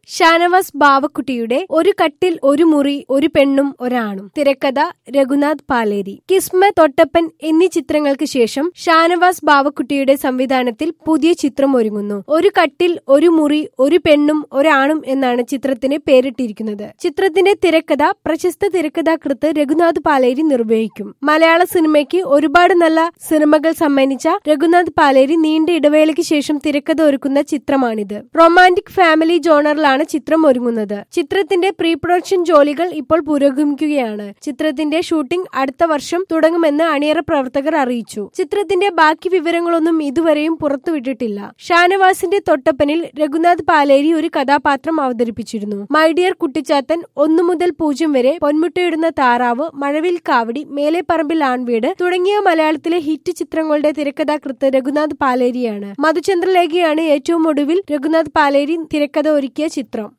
ഷാനവാസ് ബാവക്കുട്ടിയുടെ ഒരു കട്ടിൽ ഒരു മുറി ഒരു പെണ്ണും ഒരാണും തിരക്കഥ രഘുനാഥ് പാലേരി കിസ്മത്ത് തൊട്ടപ്പൻ എന്നീ ചിത്രങ്ങൾക്ക് ശേഷം ഷാനവാസ് ബാവക്കുട്ടിയുടെ സംവിധാനത്തിൽ പുതിയ ചിത്രം ഒരുങ്ങുന്നു ഒരു കട്ടിൽ ഒരു മുറി ഒരു പെണ്ണും ഒരാണും എന്നാണ് ചിത്രത്തിന് പേരിട്ടിരിക്കുന്നത് ചിത്രത്തിന്റെ തിരക്കഥ പ്രശസ്ത തിരക്കഥാകൃത്ത് രഘുനാഥ് പാലേരി നിർവഹിക്കും മലയാള സിനിമയ്ക്ക് ഒരുപാട് നല്ല സിനിമകൾ സമ്മാനിച്ച രഘുനാഥ് പാലേരി നീണ്ട ഇടവേളയ്ക്ക് ശേഷം തിരക്കഥ ഒരുക്കുന്ന ചിത്രമാണിത് റൊമാന്റിക് ഫാമിലി ജോണറിലാണ് ചിത്രം ഒരുങ്ങുന്നത് ചിത്രത്തിന്റെ പ്രീ പ്രൊഡക്ഷൻ ജോലികൾ ഇപ്പോൾ പുരോഗമിക്കുകയാണ് ചിത്രത്തിന്റെ ഷൂട്ടിംഗ് അടുത്ത വർഷം തുടങ്ങുമെന്ന് അണിയറ പ്രവർത്തകർ അറിയിച്ചു ചിത്രത്തിന്റെ ബാക്കി വിവരങ്ങളൊന്നും ഇതുവരെയും പുറത്തുവിട്ടിട്ടില്ല ഷാനവാസിന്റെ തൊട്ടപ്പനിൽ രഘുനാഥ് പാലേരി ഒരു കഥാപാത്രം അവതരിപ്പിച്ചിരുന്നു മൈഡിയർ കുട്ടിച്ചാത്തൻ ഒന്നു മുതൽ പൂജ്യം വരെ പൊന്മുട്ടയിടുന്ന താറാവ് മഴവിൽ കാവടി മേലെപ്പറമ്പിൽ ആൺവീട് തുടങ്ങിയ മലയാളത്തിലെ ഹിറ്റ് ചിത്രങ്ങളുടെ തിരക്കഥാകൃത്ത് രഘുനാഥ് പാലേരിയാണ് മധുചന്ദ്രലേഖയാണ് ഏറ്റവും ഒടുവിൽ രഘുനാഥ് പാലേരി തിരക്കഥ ഒരുക്കിയ ചിത്രം